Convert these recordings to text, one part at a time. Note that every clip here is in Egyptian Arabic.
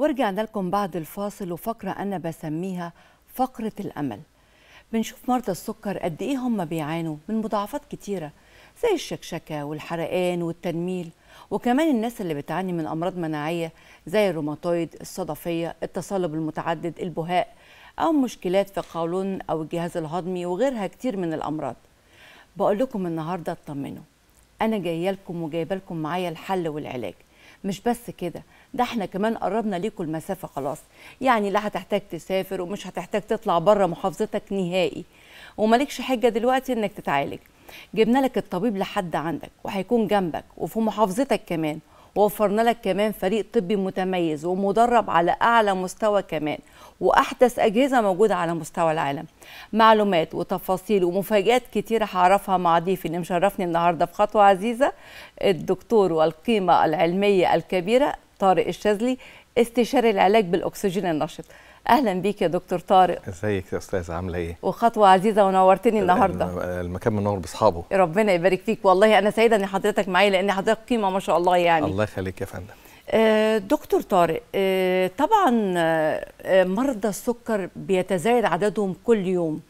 ورجعنا لكم بعد الفاصل وفقرة أنا بسميها فقرة الأمل بنشوف مرضى السكر قد إيه هم بيعانوا من مضاعفات كتيرة زي الشكشكة والحرقان والتنميل وكمان الناس اللي بتعاني من أمراض مناعية زي الروماتويد الصدفية التصلب المتعدد البهاء أو مشكلات في القولون أو الجهاز الهضمي وغيرها كتير من الأمراض بقول لكم النهاردة اطمنوا أنا جاية لكم وجايبة لكم معايا الحل والعلاج مش بس كده ده احنا كمان قربنا ليكم المسافة خلاص يعني لا هتحتاج تسافر ومش هتحتاج تطلع بره محافظتك نهائي ومالكش حجة دلوقتي انك تتعالج جبنا لك الطبيب لحد عندك وهيكون جنبك وفي محافظتك كمان ووفرنا لك كمان فريق طبي متميز ومدرب على اعلى مستوى كمان واحدث اجهزه موجوده على مستوى العالم معلومات وتفاصيل ومفاجات كتيره هعرفها مع ضيفي اللي مشرفني النهارده في خطوه عزيزه الدكتور والقيمه العلميه الكبيره طارق الشاذلي استشاري العلاج بالاكسجين النشط اهلا بيك يا دكتور طارق ازيك يا استاذ عامله ايه وخطوه عزيزه ونورتني النهارده الم- المكان منور باصحابه ربنا يبارك فيك والله انا سعيده ان حضرتك معايا لان حضرتك قيمه ما شاء الله يعني الله يخليك يا فندم آه، دكتور طارق آه، طبعا آه، آه، مرضى السكر بيتزايد عددهم كل يوم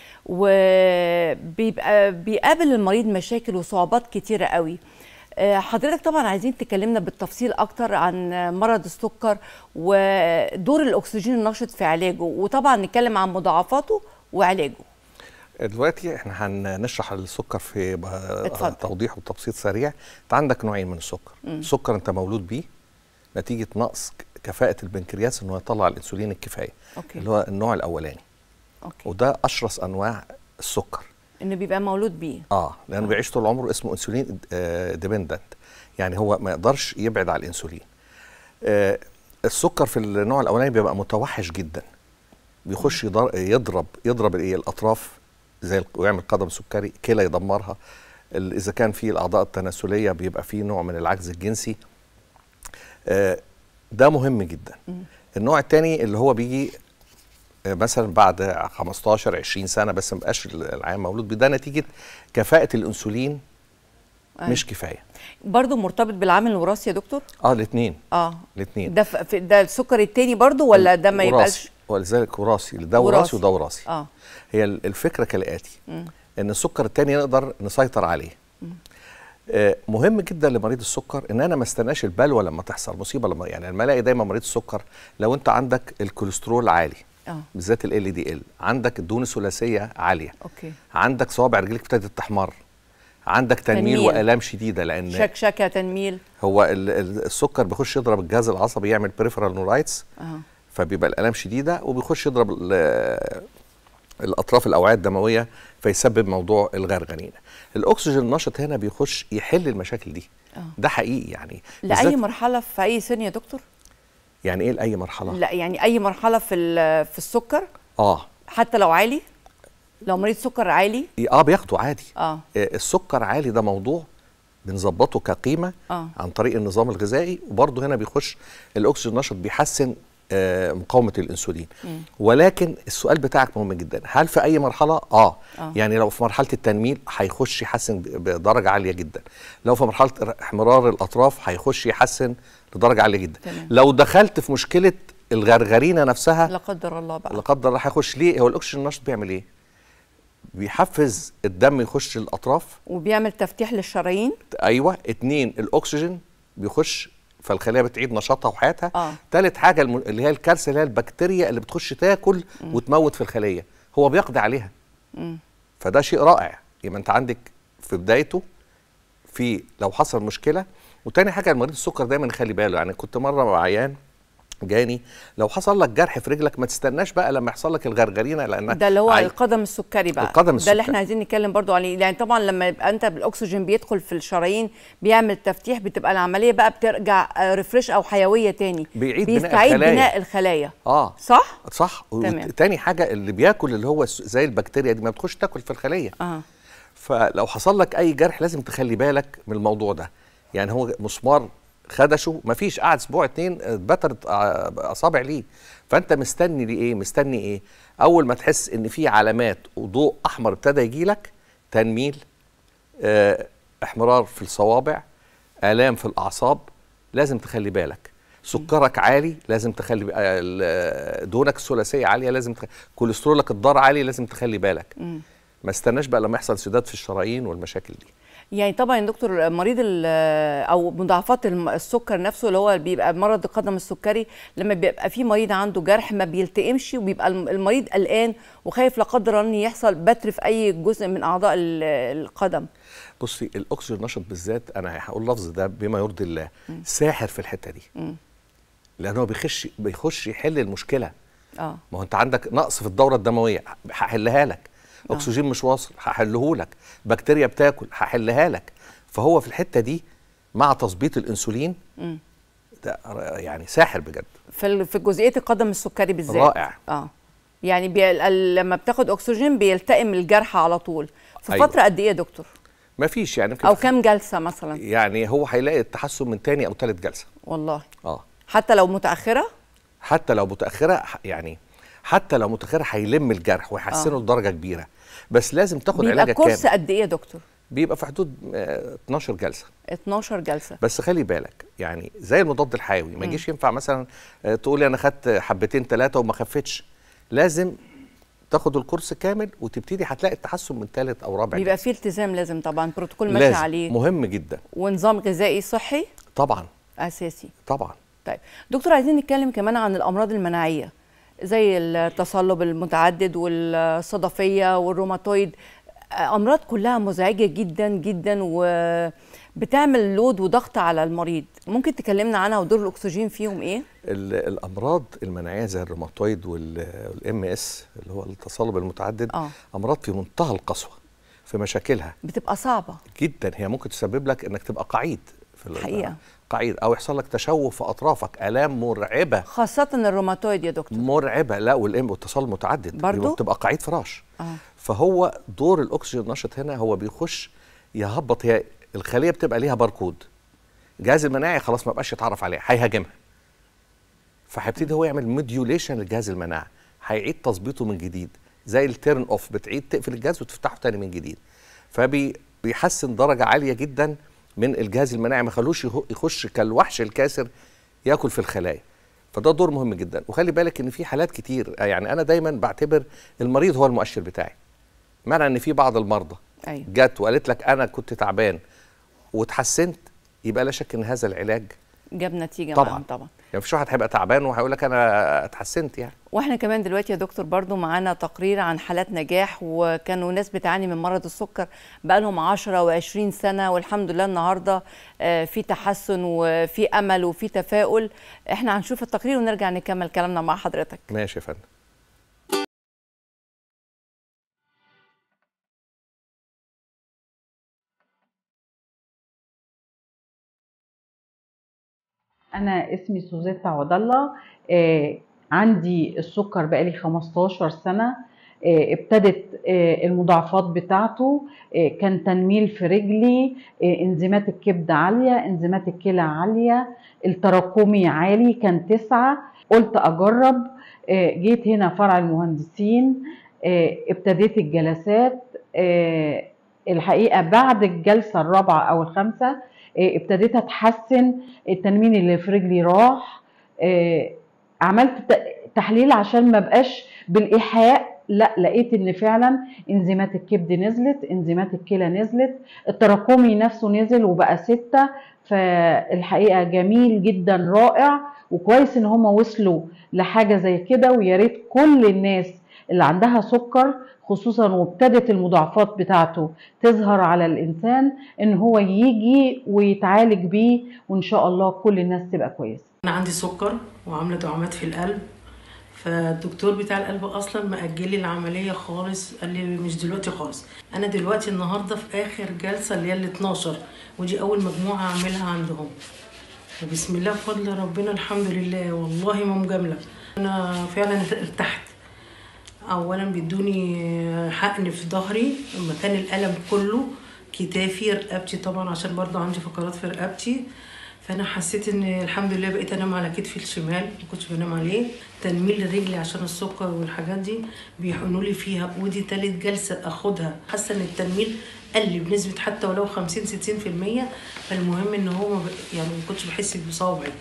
وبيبقى بيقابل المريض مشاكل وصعوبات كتيرة قوي آه، حضرتك طبعا عايزين تكلمنا بالتفصيل اكتر عن مرض السكر ودور الاكسجين النشط في علاجه وطبعا نتكلم عن مضاعفاته وعلاجه دلوقتي احنا هنشرح السكر في ب- اتفضل. توضيح وتبسيط سريع انت عندك نوعين من السكر السكر انت مولود بيه نتيجه نقص ك- كفاءه البنكرياس انه يطلع الانسولين الكفايه اوكي اللي هو النوع الاولاني اوكي وده اشرس انواع السكر انه بيبقى مولود بيه اه لانه بيعيش طول عمره اسمه انسولين ديبندنت يعني هو ما يقدرش يبعد عن الانسولين آه السكر في النوع الاولاني بيبقى متوحش جدا بيخش يضر- يضرب يضرب الايه الاطراف زي ال- ويعمل قدم سكري كلى يدمرها ال- اذا كان في الاعضاء التناسليه بيبقى فيه نوع من العجز الجنسي آه ده مهم جدا النوع الثاني اللي هو بيجي آه، مثلا بعد 15 20 سنه بس ما بقاش العيان مولود بيه ده نتيجه كفاءه الانسولين أيوة. مش كفايه برضه مرتبط بالعامل الوراثي يا دكتور اه الاثنين اه الاثنين ده ف- في- ده السكر التاني برضو ولا ده ما يبقاش ولذلك وراثي ده وراثي. وراثي وده وراثي اه هي ال- الفكره كالاتي ان السكر الثاني نقدر نسيطر عليه آه، مهم جدا لمريض السكر ان انا ما استناش البلوه لما تحصل مصيبه لما يعني لما الاقي دايما مريض السكر لو انت عندك الكوليسترول عالي اه بالذات ال دي ال عندك الدهون الثلاثيه عاليه اوكي عندك صوابع رجليك ابتدت تحمر عندك تنميل, تنميل. والام شديده لان شكشكه تنميل هو ال- ال- السكر بيخش يضرب الجهاز العصبي يعمل بريفرال نورايتس اه فبيبقى الالام شديده وبيخش يضرب ال- الاطراف الاوعيه الدمويه فيسبب موضوع الغرغرينه الاكسجين النشط هنا بيخش يحل المشاكل دي آه. ده حقيقي يعني لاي بالذات- مرحله في اي سن يا دكتور يعني ايه لاي مرحله لا يعني اي مرحله في ال- في السكر اه حتى لو عالي لو مريض سكر عالي اه بياخدوا عادي اه آه، السكر عالي ده موضوع بنظبطه كقيمه آه. عن طريق النظام الغذائي وبرضه هنا بيخش الاكسجين النشط بيحسن آه، مقاومه الانسولين ولكن السؤال بتاعك مهم جدا هل في اي مرحله اه, آه. يعني لو في مرحله التنميل هيخش يحسن ب- بدرجه عاليه جدا لو في مرحله احمرار الاطراف هيخش يحسن لدرجه عاليه جدا تمام. لو دخلت في مشكله الغرغرينه نفسها لا قدر الله بقى لا قدر الله هيخش ليه هو الاكسجين النشط بيعمل ايه بيحفز الدم يخش الاطراف وبيعمل تفتيح للشرايين ايوه اتنين الاكسجين بيخش فالخليه بتعيد نشاطها وحياتها آه. تالت حاجه الم... اللي هي الكارثه اللي هي البكتيريا اللي بتخش تاكل وتموت في الخليه هو بيقضي عليها مم. فده شيء رائع يبقى انت عندك في بدايته في لو حصل مشكله وتاني حاجه المريض السكر دايما يخلي باله يعني كنت مره مع عيان جاني لو حصل لك جرح في رجلك ما تستناش بقى لما يحصل لك الغرغرينه لان ده اللي هو عي- القدم السكري بقى القدم ده اللي السكري. احنا عايزين نتكلم برضو عليه يعني طبعا لما يبقى انت بالاكسجين بيدخل في الشرايين بيعمل تفتيح بتبقى العمليه بقى بترجع ريفرش او حيويه تاني بيعيد بناء بيستعيد الخلايا. بناء الخلايا اه صح صح تمام. تاني حاجه اللي بياكل اللي هو الس- زي البكتيريا دي ما بتخش تاكل في الخليه اه فلو حصل لك اي جرح لازم تخلي بالك من الموضوع ده يعني هو مسمار خدشه مفيش قعد اسبوع اتنين اتبترت ع- اصابع ليه فانت مستني ليه ايه مستني ايه اول ما تحس ان في علامات وضوء احمر ابتدى يجي لك تنميل آه، احمرار في الصوابع الام في الاعصاب لازم تخلي بالك سكرك عالي لازم تخلي بقى ال- دهونك الثلاثيه عاليه لازم تخ... كوليسترولك الضار عالي لازم تخلي بالك ما استناش بقى لما يحصل سداد في الشرايين والمشاكل دي يعني طبعا يا دكتور مريض ال- او مضاعفات الم- السكر نفسه اللي هو بيبقى مرض القدم السكري لما بيبقى في مريض عنده جرح ما بيلتئمش وبيبقى الم- المريض قلقان وخايف لا قدر الله ان يحصل بتر في اي جزء من اعضاء ال- القدم بصي الاكسجين النشط بالذات انا هقول اللفظ ده بما يرضي الله ساحر في الحته دي لان هو بيخش بيخش يحل المشكله اه ما هو انت عندك نقص في الدوره الدمويه هحلها لك اكسجين مش واصل هحله لك بكتيريا بتاكل هحلها لك فهو في الحته دي مع تظبيط الانسولين ده ر- يعني ساحر بجد في ال- في جزئيه القدم السكري بالذات رائع. اه يعني بي... ال- لما بتاخد اكسجين بيلتئم الجرح على طول في أيوة. فتره قد ايه يا دكتور ما فيش يعني يمكن او في- كام جلسه مثلا يعني هو هيلاقي التحسن من تاني او تالت جلسه والله اه حتى لو متاخره حتى لو متاخره ح- يعني حتى لو متاخره هيلم الجرح ويحسنه آه. لدرجه كبيره بس لازم تاخد بيبقى علاجك الكورس كامل قد ايه يا دكتور بيبقى في حدود آه، 12 جلسه 12 جلسه بس خلي بالك يعني زي المضاد الحيوي ما يجيش ينفع مثلا آه، تقولي انا خدت حبتين ثلاثه وما خفتش لازم تاخد الكورس كامل وتبتدي هتلاقي التحسن من ثالث او رابع بيبقى جلسة. فيه التزام لازم طبعا بروتوكول ماشي لازم عليه مهم جدا ونظام غذائي صحي طبعا اساسي طبعا طيب دكتور عايزين نتكلم كمان عن الامراض المناعيه زي التصلب المتعدد والصدفيه والروماتويد امراض كلها مزعجه جدا جدا وبتعمل لود وضغط على المريض ممكن تكلمنا عنها ودور الاكسجين فيهم ايه ال- الامراض المناعيه زي الروماتويد والام اس اللي هو التصلب المتعدد آه. امراض في منتهى القسوه في مشاكلها بتبقى صعبه جدا هي ممكن تسبب لك انك تبقى قعيد في ال- حقيقة. قعيد او يحصل لك تشوه في اطرافك الام مرعبه خاصه الروماتويد يا دكتور مرعبه لا والام والتصال متعدد برضو؟ يبقى بتبقى قعيد فراش آه. فهو دور الاكسجين النشط هنا هو بيخش يهبط هي الخليه بتبقى ليها باركود الجهاز المناعي خلاص ما بقاش يتعرف عليها هيهاجمها فهيبتدي هو يعمل موديوليشن للجهاز المناعي هيعيد تظبيطه من جديد زي التيرن اوف بتعيد تقفل الجهاز وتفتحه تاني من جديد فبيحسن درجه عاليه جدا من الجهاز المناعي ما يخلوش يخ- يخش كالوحش الكاسر ياكل في الخلايا فده دور مهم جدا وخلي بالك ان في حالات كتير يعني انا دايما بعتبر المريض هو المؤشر بتاعي معنى ان في بعض المرضى ايوه جت وقالت لك انا كنت تعبان وتحسنت يبقى لا شك ان هذا العلاج جاب نتيجه طبعاً. معاهم طبعا يعني مفيش واحد هيبقى تعبان وهيقول لك انا اتحسنت يعني واحنا كمان دلوقتي يا دكتور برضو معانا تقرير عن حالات نجاح وكانوا ناس بتعاني من مرض السكر بقالهم 10 و20 سنة والحمد لله النهاردة آه، في تحسن وفي أمل وفي تفاؤل احنا هنشوف التقرير ونرجع نكمل كلامنا مع حضرتك ماشي يا فندم أنا اسمي سوزيتا عبد الله آه، عندي السكر بقالي 15 سنة آه، ابتدت آه، المضاعفات بتاعته آه، كان تنميل في رجلي آه، انزيمات الكبد عالية انزيمات الكلى عالية التراكمي عالي كان تسعة قلت أجرب آه، جيت هنا فرع المهندسين آه، ابتديت الجلسات آه، الحقيقة بعد الجلسة الرابعة أو الخامسة آه، ابتديت أتحسن التنميل اللي في رجلي راح آه، عملت ت- تحليل عشان ما بقاش بالايحاء لا لقيت ان فعلا انزيمات الكبد نزلت انزيمات الكلى نزلت التراكمي نفسه نزل وبقى ستة فالحقيقه جميل جدا رائع وكويس ان هم وصلوا لحاجه زي كده ويا ريت كل الناس اللي عندها سكر خصوصا وابتدت المضاعفات بتاعته تظهر على الانسان ان هو يجي ويتعالج بيه وان شاء الله كل الناس تبقى كويسه انا عندي سكر وعامله دعامات في القلب فالدكتور بتاع القلب اصلا مأجل لي العمليه خالص قال لي مش دلوقتي خالص انا دلوقتي النهارده في اخر جلسه اللي هي ال 12 ودي اول مجموعه اعملها عندهم وبسم الله بفضل ربنا الحمد لله والله ما مجامله انا فعلا ارتحت اولا بيدوني حقن في ظهري مكان الالم كله كتافي رقبتي طبعا عشان برضه عندي فقرات في رقبتي فانا حسيت ان الحمد لله بقيت انام على كتفي الشمال ما كنتش بنام عليه تنميل رجلي عشان السكر والحاجات دي بيحقنوا لي فيها ودي تالت جلسه اخدها حاسه ان التنميل قل بنسبه حتى ولو 50 60% فالمهم ان هو ما ب... يعني ما كنتش بحس بصوابعي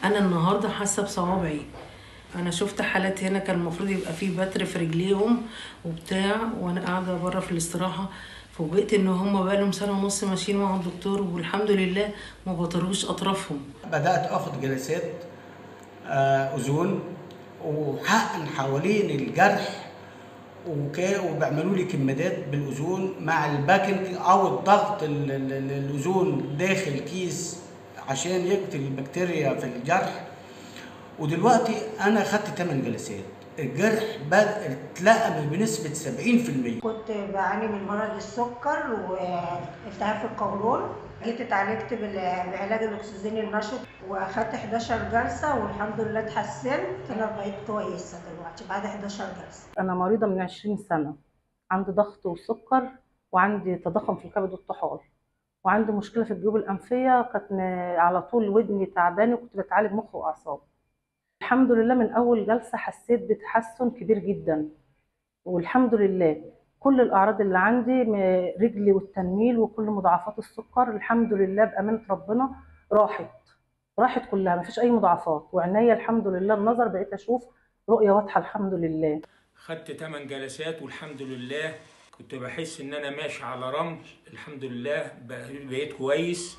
انا النهارده حاسه بصوابعي انا شفت حالات هنا كان المفروض يبقى فيه بتر في رجليهم وبتاع وانا قاعده بره في الاستراحه فوجئت ان هم بقالهم سنه ونص ماشيين مع الدكتور والحمد لله ما بطروش اطرافهم بدات اخد جلسات آه، اذون وحقن حوالين الجرح وكا- وبيعملوا لي كمادات بالاذون مع الباكنج او الضغط ال- ال- ال- الاذون داخل كيس عشان يقتل البكتيريا في الجرح ودلوقتي انا خدت 8 جلسات الجرح بدا اتلقم بنسبه 70% كنت بعاني من مرض السكر والتهاب في القولون جيت اتعالجت بال- بعلاج الاكسجين النشط واخدت 11 جلسه والحمد لله اتحسنت انا بقيت كويسه دلوقتي بعد 11 جلسه أنا مريضة من 20 سنة عندي ضغط وسكر وعندي تضخم في الكبد والطحال وعندي مشكلة في الجيوب الأنفية كانت م- على طول ودني تعبانة وكنت بتعالج مخ وأعصاب الحمد لله من أول جلسة حسيت بتحسن كبير جدا والحمد لله كل الأعراض اللي عندي م- رجلي والتنميل وكل مضاعفات السكر الحمد لله بأمانة ربنا راحت راحت كلها مفيش أي مضاعفات وعينيا الحمد لله النظر بقيت أشوف رؤية واضحة الحمد لله خدت 8 جلسات والحمد لله كنت بحس ان انا ماشي على رمل الحمد لله بق- بقيت كويس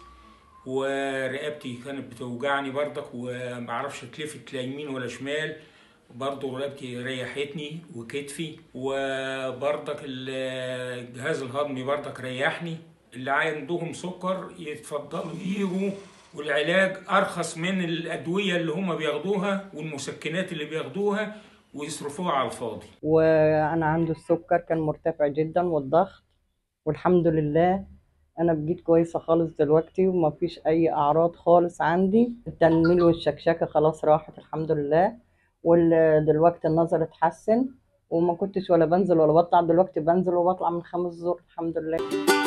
ورقبتي كانت بتوجعني برضك ومعرفش اتلفت لا يمين ولا شمال برضه رقبتي ريحتني وكتفي وبرضك الجهاز الهضمي برضك ريحني اللي عندهم سكر يتفضلوا يجوا والعلاج ارخص من الادويه اللي هم بياخدوها والمسكنات اللي بياخدوها ويصرفوها على الفاضي وانا عندي السكر كان مرتفع جدا والضغط والحمد لله انا بقيت كويسه خالص دلوقتي وما فيش اي اعراض خالص عندي التنميل والشكشكه خلاص راحت الحمد لله ودلوقتي النظر اتحسن وما كنتش ولا بنزل ولا بطلع دلوقتي بنزل وبطلع من خمس زور الحمد لله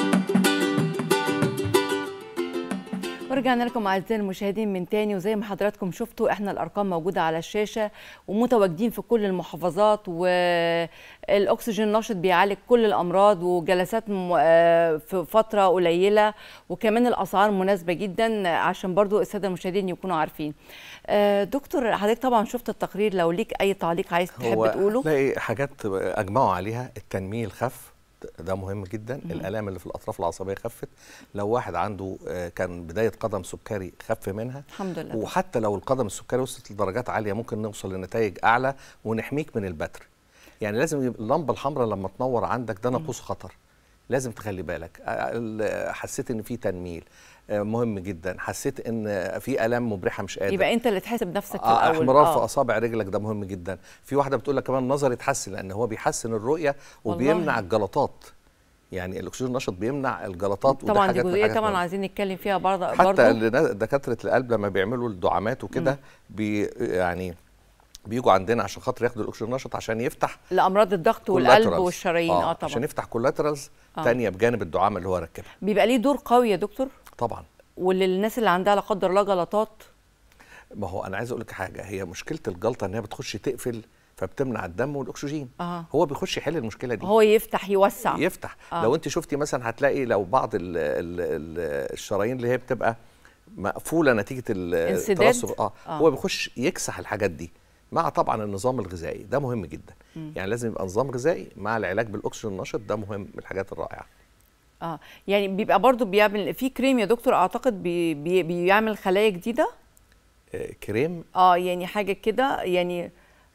ورجعنا لكم اعزائي المشاهدين من تاني وزي ما حضراتكم شفتوا احنا الارقام موجوده على الشاشه ومتواجدين في كل المحافظات والاكسجين النشط بيعالج كل الامراض وجلسات م- آه في فتره قليله وكمان الاسعار مناسبه جدا عشان برضو الساده المشاهدين يكونوا عارفين آه دكتور حضرتك طبعا شفت التقرير لو ليك اي تعليق عايز تحب هو تقوله هتلاقي حاجات اجمعوا عليها التنميل خف ده مهم جدا الالام اللي في الاطراف العصبيه خفت لو واحد عنده آه، كان بدايه قدم سكري خف منها الحمد لله وحتى لو القدم السكري وصلت لدرجات عاليه ممكن نوصل لنتائج اعلى ونحميك من البتر يعني لازم يبقى اللمبه الحمراء لما تنور عندك ده ناقوس خطر لازم تخلي بالك آه، ال- حسيت ان في تنميل آه، مهم جدا حسيت ان في الام مبرحه مش قادر يبقى انت اللي تحاسب نفسك في آه الاول احمرار في اصابع رجلك ده مهم جدا في واحده بتقول لك كمان النظر يتحسن لان هو بيحسن الرؤيه والله. وبيمنع الجلطات يعني الاكسجين النشط بيمنع الجلطات وده طبعا دي حاجات من جزئيه الحاجات طبعا مهمة. عايزين نتكلم فيها برضه حتى برضه النا- دكاتره القلب لما بيعملوا الدعامات وكده بي يعني بيجوا عندنا عشان خاطر ياخدوا الاكسجين النشط عشان يفتح لامراض الضغط والقلب collaterals. والشرايين اه, طبعا عشان يفتح كولاترالز آه. تانية بجانب الدعامه اللي هو ركبها بيبقى ليه دور قوي يا دكتور طبعا وللناس اللي عندها لا قدر الله جلطات ما هو انا عايز اقول لك حاجه هي مشكله الجلطه ان هي بتخش تقفل فبتمنع الدم والاكسجين اه هو بيخش يحل المشكله دي هو يفتح يوسع يفتح آه. آه. لو انت شفتي مثلا هتلاقي لو بعض ال ال ال الشرايين اللي هي بتبقى مقفوله نتيجه ال- انسداد؟ الترسب آه. آه. اه هو بيخش يكسح الحاجات دي مع طبعا النظام الغذائي ده مهم جدا مم. يعني لازم يبقى نظام غذائي مع العلاج بالاكسجين النشط ده مهم من الحاجات الرائعه اه يعني بيبقى برضو بيعمل في كريم يا دكتور اعتقد بي بي بيعمل خلايا جديده آه كريم اه يعني حاجه كده يعني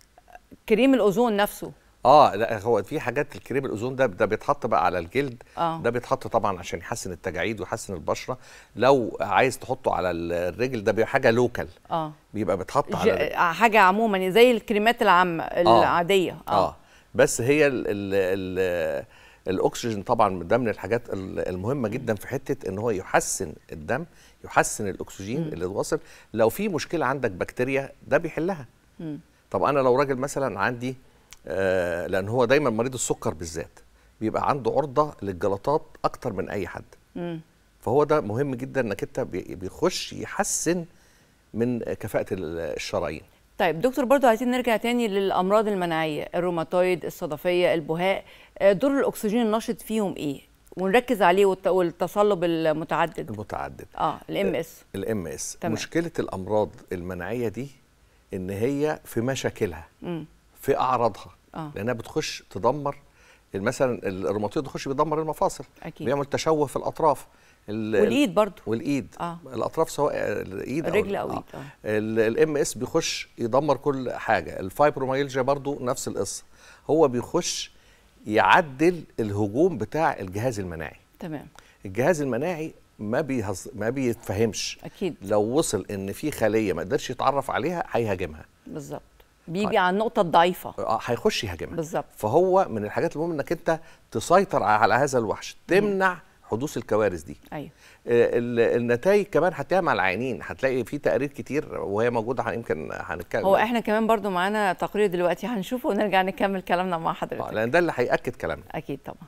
كريم الاوزون نفسه اه لا هو في حاجات الكريم الاوزون ده ده بيتحط بقى على الجلد آه. ده بيتحط طبعا عشان يحسن التجاعيد ويحسن البشره لو عايز تحطه على الرجل ده بيبقى حاجه لوكال اه بيبقى بيتحط ج- على الرجل. حاجه عموما زي الكريمات العامه العاديه اه, آه. بس هي ال ال ال الاكسجين طبعا ده من الحاجات ال- المهمه جدا في حته ان هو يحسن الدم يحسن الاكسجين مم. اللي واصل لو في مشكله عندك بكتيريا ده بيحلها مم. طب انا لو راجل مثلا عندي آه لان هو دايما مريض السكر بالذات بيبقى عنده عرضه للجلطات اكتر من اي حد مم. فهو ده مهم جدا انك انت بي- بيخش يحسن من كفاءه ال- الشرايين طيب دكتور برضو عايزين نرجع تاني للامراض المناعيه الروماتويد الصدفيه البهاء آه، دور الاكسجين النشط فيهم ايه ونركز عليه والت- والتصلب المتعدد المتعدد اه الام اس الام اس تمام. مشكله الامراض المناعيه دي ان هي في مشاكلها مم. في اعراضها آه. لانها بتخش تدمر مثلا الروماتويد يخش بيدمر المفاصل أكيد. بيعمل تشوه في الاطراف ال- والايد برضو والايد آه. الاطراف سواء الايد الرجل أو إيد، آه. الام اس بيخش يدمر كل حاجه الفايبروميالجيا برضو نفس القصه هو بيخش يعدل الهجوم بتاع الجهاز المناعي تمام الجهاز المناعي ما بيهز... ما بيتفهمش اكيد لو وصل ان في خليه ما قدرش يتعرف عليها هيهاجمها بالظبط بيجي على النقطه الضعيفه آه، هيخش يهاجمها بالظبط فهو من الحاجات المهمه انك انت تسيطر على هذا الوحش تمنع حدوث الكوارث دي ايوه النتائج كمان هتلاقيها مع العينين هتلاقي في تقارير كتير وهي موجوده ه- يمكن هنتكلم هو احنا كمان برضو معانا تقرير دلوقتي هنشوفه ونرجع نكمل كلامنا مع آه، حضرتك لان ده اللي هياكد كلامنا اكيد طبعا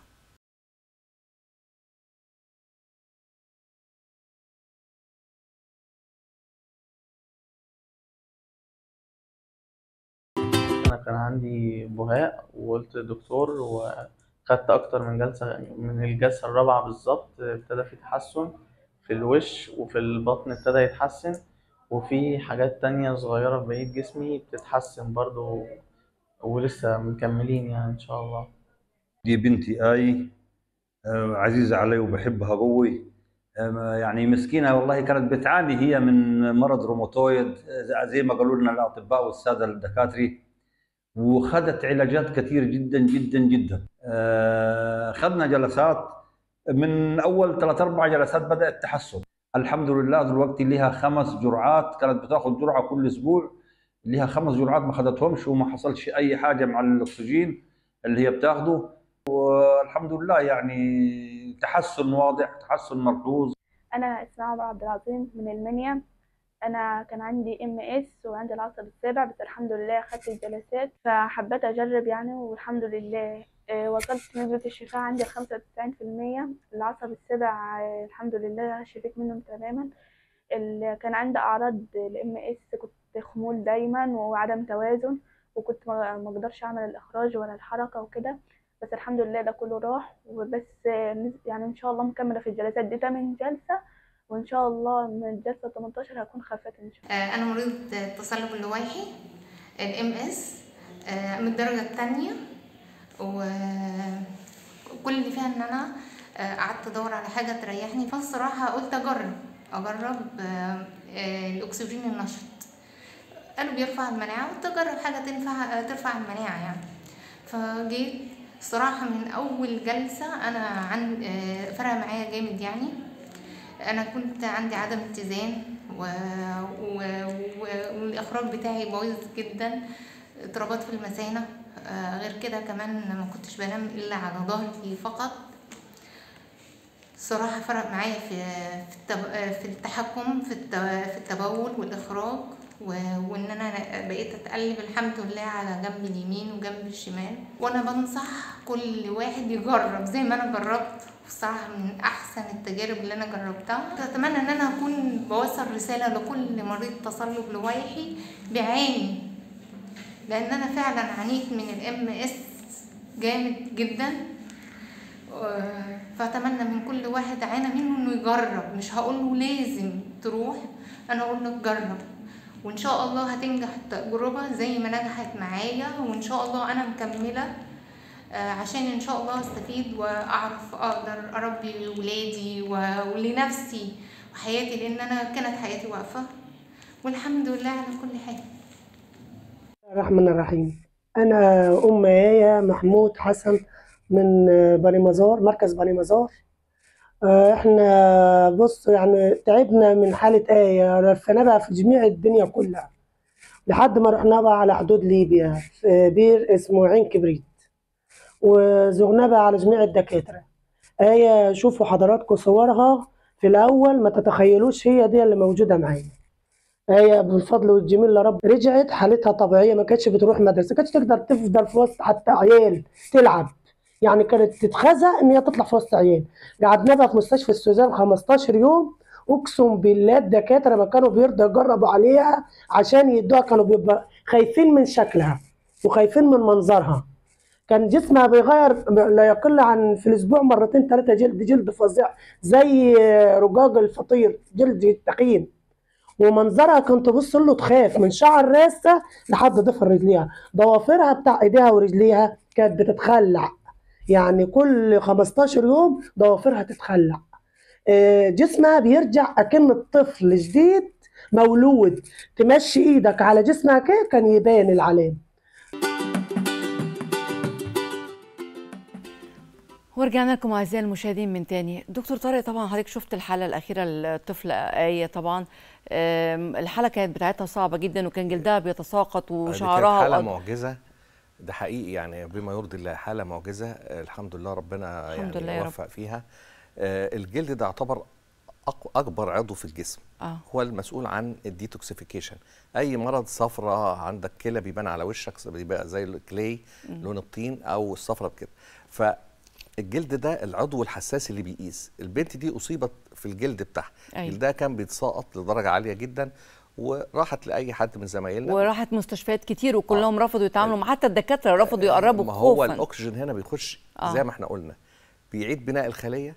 انا كان عندي بهاء وقلت للدكتور وخدت اكتر من جلسه من الجلسه الرابعه بالظبط ابتدى في تحسن في الوش وفي البطن ابتدى يتحسن وفي حاجات تانية صغيرة في بقية جسمي بتتحسن برضو ولسه مكملين يعني إن شاء الله دي بنتي آي آه، عزيزة علي وبحبها قوي آه، يعني مسكينة والله كانت بتعاني هي من مرض روماتويد آه، زي ما قالوا لنا الأطباء والسادة الدكاترة وخدت علاجات كثير جدا جدا جدا آه، خدنا جلسات من أول ثلاث أربع جلسات بدأ التحسن الحمد لله دلوقتي لها خمس جرعات كانت بتاخذ جرعة كل أسبوع لها خمس جرعات ما خدتهمش وما حصلش أي حاجة مع الأكسجين اللي هي بتاخده والحمد لله يعني تحسن واضح تحسن ملحوظ انا اسماء عمر عبد العظيم من المنيا انا كان عندي ام اس وعندي العصب السابع بس الحمد لله خدت الجلسات فحبيت اجرب يعني والحمد لله آه، وصلت نسبة الشفاء عندي خمسة وتسعين في المية العصب السابع آه، الحمد لله شفيت منهم تماما ال- كان عندي أعراض الام اس كنت خمول دايما وعدم توازن وكنت ما ما اقدرش اعمل الاخراج ولا الحركة وكده بس الحمد لله ده كله راح وبس آه، نز- يعني ان شاء الله مكملة في الجلسات دي تمن جلسة وان شاء الله من الجلسة 18 هكون خفت ان شاء الله آه، أنا مريض التصلب اللويحي الام اس من الدرجة التانية وكل اللي فيها إن أنا آه، قعدت أدور على حاجة تريحني فالصراحة قلت أجرب أجرب آه، آه، الأكسجين النشط قالوا بيرفع المناعة قلت أجرب حاجة تنفع آه، ترفع المناعة يعني فجيت صراحة من أول جلسة أنا عن آه، فرق معايا جامد يعني انا كنت عندي عدم اتزان و... و... و... والاخراج بتاعي بايظ جدا اضطرابات في المثانه آه، غير كده كمان ما كنتش بنام الا على ظهري فقط صراحة فرق معايا في في, التب... في التحكم في, الت... في التبول والإخراج و... وإن أنا بقيت أتقلب الحمد لله على جنب اليمين وجنب الشمال وأنا بنصح كل واحد يجرب زي ما أنا جربت بصراحة من أحسن التجارب اللي أنا جربتها أتمنى إن أنا أكون بوصل رسالة لكل مريض تصلب لويحي بيعاني لأن أنا فعلا عانيت من الام اس جامد جدا آه، فأتمنى من كل واحد عانى منه إنه يجرب مش هقول له لازم تروح أنا أقول له جرب وإن شاء الله هتنجح التجربة زي ما نجحت معايا وإن شاء الله أنا مكملة آه، عشان ان شاء الله استفيد واعرف اقدر اربي ولادي و- ولنفسي وحياتي لان انا كانت حياتي واقفه والحمد لله على كل حال الرحمن الرحيم أنا أم آية محمود حسن من بني مزار مركز بني مزار آه، إحنا بص يعني تعبنا من حالة آية لفينا بقى في جميع الدنيا كلها لحد ما رحنا بقى على حدود ليبيا في بير اسمه عين كبريت وزغنا بقى على جميع الدكاترة آية شوفوا حضراتكم صورها في الأول ما تتخيلوش هي دي اللي موجودة معايا هي بالفضل والجميل لرب رجعت حالتها طبيعيه ما كانتش بتروح مدرسه كانتش تقدر تفضل في وسط حتى عيال تلعب يعني كانت تتخزى ان هي تطلع في وسط عيال قعدنا بقى في مستشفى السوزان 15 يوم اقسم بالله الدكاتره ما كانوا بيرضوا يجربوا عليها عشان يدوها كانوا بيبقى خايفين من شكلها وخايفين من منظرها كان جسمها بيغير لا يقل عن في الاسبوع مرتين ثلاثه جلد جلد فظيع زي رجاج الفطير جلد التخين ومنظرها كنت تبص له تخاف من شعر راسها لحد ضفر رجليها ضوافرها بتاع ايديها ورجليها كانت بتتخلع يعني كل 15 يوم ضوافرها تتخلع آه، جسمها بيرجع اكن الطفل جديد مولود تمشي ايدك على جسمها كده كان يبان العلامه ورجعنا لكم اعزائي المشاهدين من تاني دكتور طارق طبعا حضرتك شفت الحاله الاخيره الطفله ايه طبعا آم، الحاله كانت بتاعتها صعبه جدا وكان جلدها بيتساقط دي كانت وشعرها حاله وقض- معجزه ده حقيقي يعني بما يرضي الله حاله معجزه آه، الحمد لله ربنا الحمد يعني لله يا رب. وفق فيها آه، الجلد ده يعتبر أق- اكبر عضو في الجسم اه هو المسؤول عن الديتوكسيفيكيشن اي مرض صفرة عندك كلى بيبان على وشك بيبقى زي الكلي مم. لون الطين او الصفرة بكده فالجلد ده العضو الحساس اللي بيقيس البنت دي اصيبت في الجلد بتاعها أيوة. جلدها كان بيتساقط لدرجه عاليه جدا وراحت لاي حد من زمايلنا وراحت مستشفيات كتير وكلهم رفضوا يتعاملوا مع حتى الدكاتره رفضوا يقربوا ما هو خوفا الاكسجين هنا بيخش آه. زي ما احنا قلنا بيعيد بناء الخليه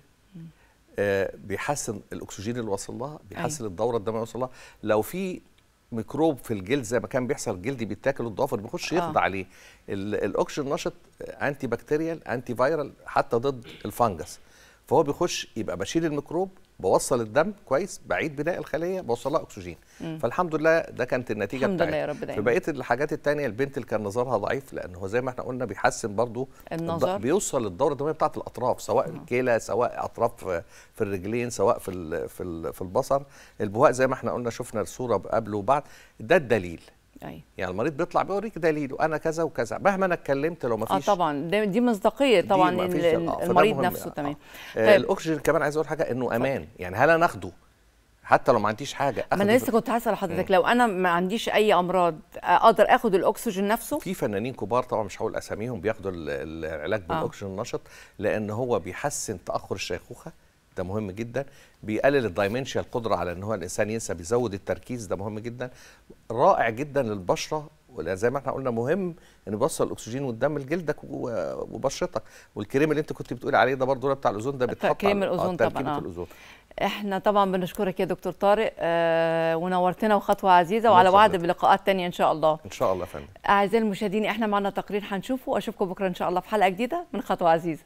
آه بيحسن الاكسجين اللي وصل لها بيحسن الدوره الدمويه وصل لها لو في ميكروب في الجلد زي ما كان بيحصل الجلد بيتاكل الضوافر بيخش آه. يقضي عليه ال- الاكسجين نشط آه، انتي بكتيريال انتي فايرال حتى ضد الفنجس فهو بيخش يبقى بشيل الميكروب بوصل الدم كويس بعيد بناء الخليه بوصل لها اكسجين مم. فالحمد لله ده كانت النتيجه الحمد لله بتاعتها يا رب دايما. في بقيه الحاجات التانية البنت اللي كان نظرها ضعيف لان هو زي ما احنا قلنا بيحسن برضو النظر. الض- بيوصل للدوره الدمويه بتاعه الاطراف سواء الكلى سواء اطراف في الرجلين سواء في ال- في ال- في البصر البهاء زي ما احنا قلنا شفنا الصوره قبل وبعد ده الدليل ايوه يعني المريض بيطلع بيوريك دليل وانا كذا وكذا مهما انا اتكلمت لو ما اه فيش طبعا ده- دي مصداقيه دي طبعا ما ال- فيش- ال- آه، فده المريض مهم. نفسه آه. تمام آه طيب الاكسجين كمان عايز اقول حاجه انه امان يعني هل انا اخده حتى لو ما عنديش حاجه ما انا أخده لسه في- كنت هسال حضرتك لو انا ما عنديش اي امراض اقدر اخد الاكسجين نفسه في فنانين كبار طبعا مش هقول اساميهم بياخدوا ال- العلاج آه. بالاكسجين النشط لان هو بيحسن تاخر الشيخوخه ده مهم جدا بيقلل الدايمنشيا القدره على ان هو الانسان ينسى بيزود التركيز ده مهم جدا رائع جدا للبشره ولا زي ما احنا قلنا مهم ان يوصل الاكسجين والدم لجلدك و- وبشرتك والكريم اللي انت كنت بتقولي عليه ده برضه بتاع الاوزون ده بيتحط كريم على- الأوزون آه، طبعاً، تركيبه آه. الاوزون احنا طبعا بنشكرك يا دكتور طارق آه ونورتنا وخطوه عزيزه الله وعلى وعد يخليك. بلقاءات تانية ان شاء الله ان شاء الله يا فندم اعزائي المشاهدين احنا معنا تقرير هنشوفه واشوفكم بكره ان شاء الله في حلقه جديده من خطوه عزيزه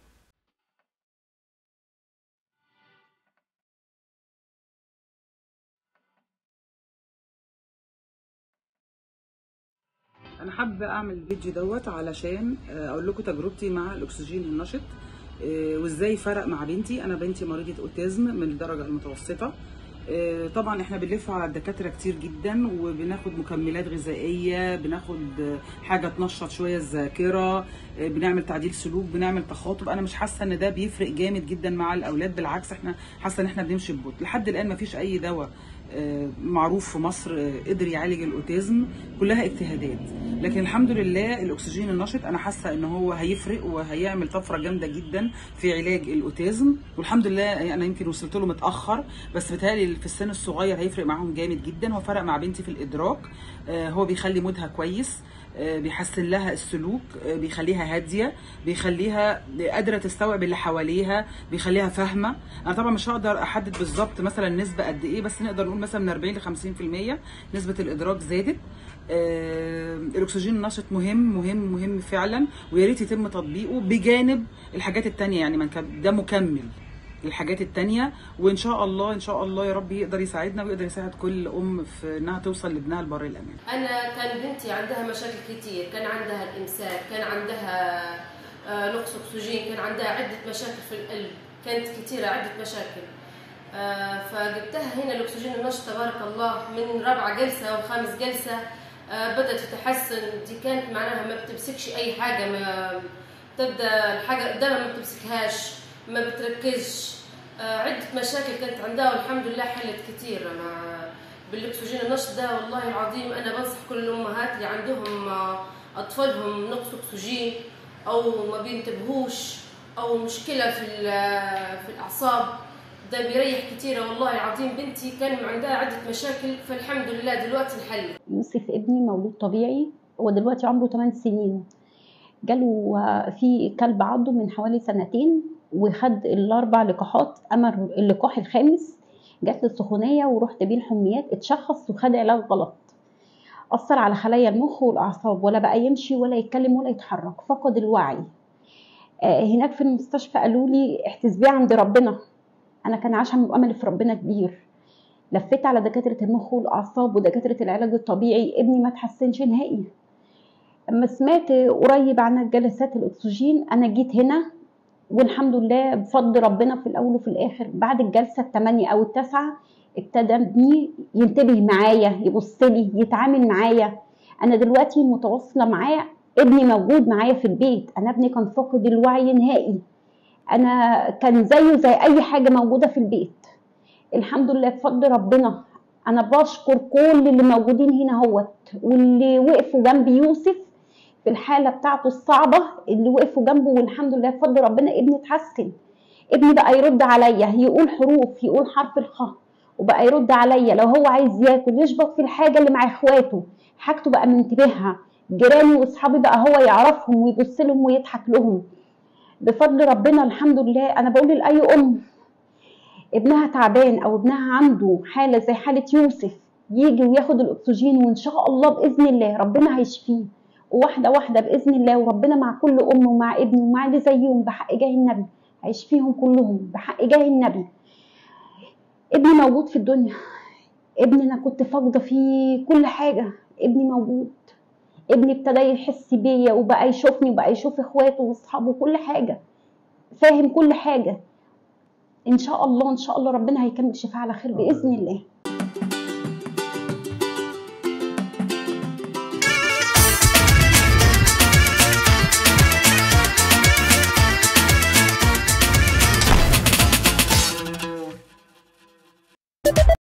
انا حابه اعمل الفيديو دوت علشان آه، اقول لكم تجربتي مع الاكسجين النشط آه، وازاي فرق مع بنتي انا بنتي مريضه اوتيزم من الدرجه المتوسطه آه، طبعا احنا بنلف على الدكاتره كتير جدا وبناخد مكملات غذائيه بناخد آه، حاجه تنشط شويه الذاكره آه، بنعمل تعديل سلوك بنعمل تخاطب انا مش حاسه ان ده بيفرق جامد جدا مع الاولاد بالعكس احنا حاسه ان احنا بنمشي ببطء لحد الان مفيش اي دواء آه، معروف في مصر آه، قدر يعالج الاوتيزم كلها اجتهادات لكن الحمد لله الاكسجين النشط انا حاسه ان هو هيفرق وهيعمل طفره جامده جدا في علاج الاوتيزم والحمد لله انا يمكن وصلت له متاخر بس بتهيألي في السن الصغير هيفرق معاهم جامد جدا هو فرق مع بنتي في الادراك آه، هو بيخلي مودها كويس آه، بيحسن لها السلوك آه، بيخليها هاديه بيخليها قادره تستوعب اللي حواليها بيخليها فاهمه انا طبعا مش هقدر احدد بالظبط مثلا نسبه قد ايه بس نقدر نقول مثلا من 40 ل 50% نسبه الادراك زادت آه، الاكسجين النشط مهم مهم مهم فعلا ويا ريت يتم تطبيقه بجانب الحاجات التانية يعني من كان- ده مكمل للحاجات التانية وان شاء الله ان شاء الله يا رب يقدر يساعدنا ويقدر يساعد كل ام في انها توصل لابنها لبر الامان انا كان بنتي عندها مشاكل كتير كان عندها الامساك كان عندها آه، نقص اكسجين كان عندها عده مشاكل في القلب كانت كتيره عده مشاكل آه، فجبتها هنا الاكسجين النشط تبارك الله من رابعه جلسه وخامس جلسه آه، بدات تتحسن دي كانت معناها ما بتمسكش اي حاجه ما تبدا الحاجه قدامها ما بتمسكهاش ما بتركزش آه، عده مشاكل كانت عندها والحمد لله حلت كتير انا بالاكسجين النشط ده والله العظيم انا بنصح كل الامهات اللي عندهم آه، اطفالهم نقص اكسجين او ما بينتبهوش او مشكله في ال- في الاعصاب ده بيريح كتير والله العظيم بنتي كان عندها عده مشاكل فالحمد لله دلوقتي انحلت يوسف ابني مولود طبيعي هو دلوقتي عمره 8 سنين جاله آه، في كلب عضه من حوالي سنتين وخد الاربع لقاحات اما اللقاح الخامس جات له السخونيه ورحت بيه الحميات اتشخص وخد علاج غلط اثر على خلايا المخ والاعصاب ولا بقى يمشي ولا يتكلم ولا يتحرك فقد الوعي آه، هناك في المستشفى قالوا لي احتسبيه عند ربنا انا كان عشم واملي في ربنا كبير لفيت على دكاتره المخ والاعصاب ودكاتره العلاج الطبيعي ابني ما تحسنش نهائي اما سمعت قريب عن جلسات الاكسجين انا جيت هنا والحمد لله بفضل ربنا في الاول وفي الاخر بعد الجلسه الثمانيه او التاسعه ابتدى ابني ينتبه معايا يبص لي يتعامل معايا انا دلوقتي متواصله معاه ابني موجود معايا في البيت انا ابني كان فاقد الوعي نهائي انا كان زيه زي اي حاجه موجوده في البيت الحمد لله بفضل ربنا انا بشكر كل اللي موجودين هنا اهوت واللي وقفوا جنب يوسف في الحاله بتاعته الصعبه اللي وقفوا جنبه والحمد لله بفضل ربنا ابني اتحسن ابني بقى يرد عليا يقول حروف يقول حرف الخاء وبقى يرد عليا لو هو عايز ياكل يشبط في الحاجه اللي مع اخواته حاجته بقى منتبهها جيراني واصحابي بقى هو يعرفهم ويبص لهم ويضحك لهم بفضل ربنا الحمد لله انا بقول لاي ام ابنها تعبان او ابنها عنده حاله زي حاله يوسف يجي وياخد الاكسجين وان شاء الله باذن الله ربنا هيشفيه واحده واحده باذن الله وربنا مع كل ام ومع ابن ومع اللي زيهم بحق جاه النبي هيشفيهم كلهم بحق جاه النبي ابني موجود في الدنيا ابني انا كنت فاقده فيه كل حاجه ابني موجود ابني ابتدى يحس بيا وبقى يشوفني وبقى يشوف اخواته واصحابه كل حاجه فاهم كل حاجه ان شاء الله ان شاء الله ربنا هيكمل شفاء على خير باذن الله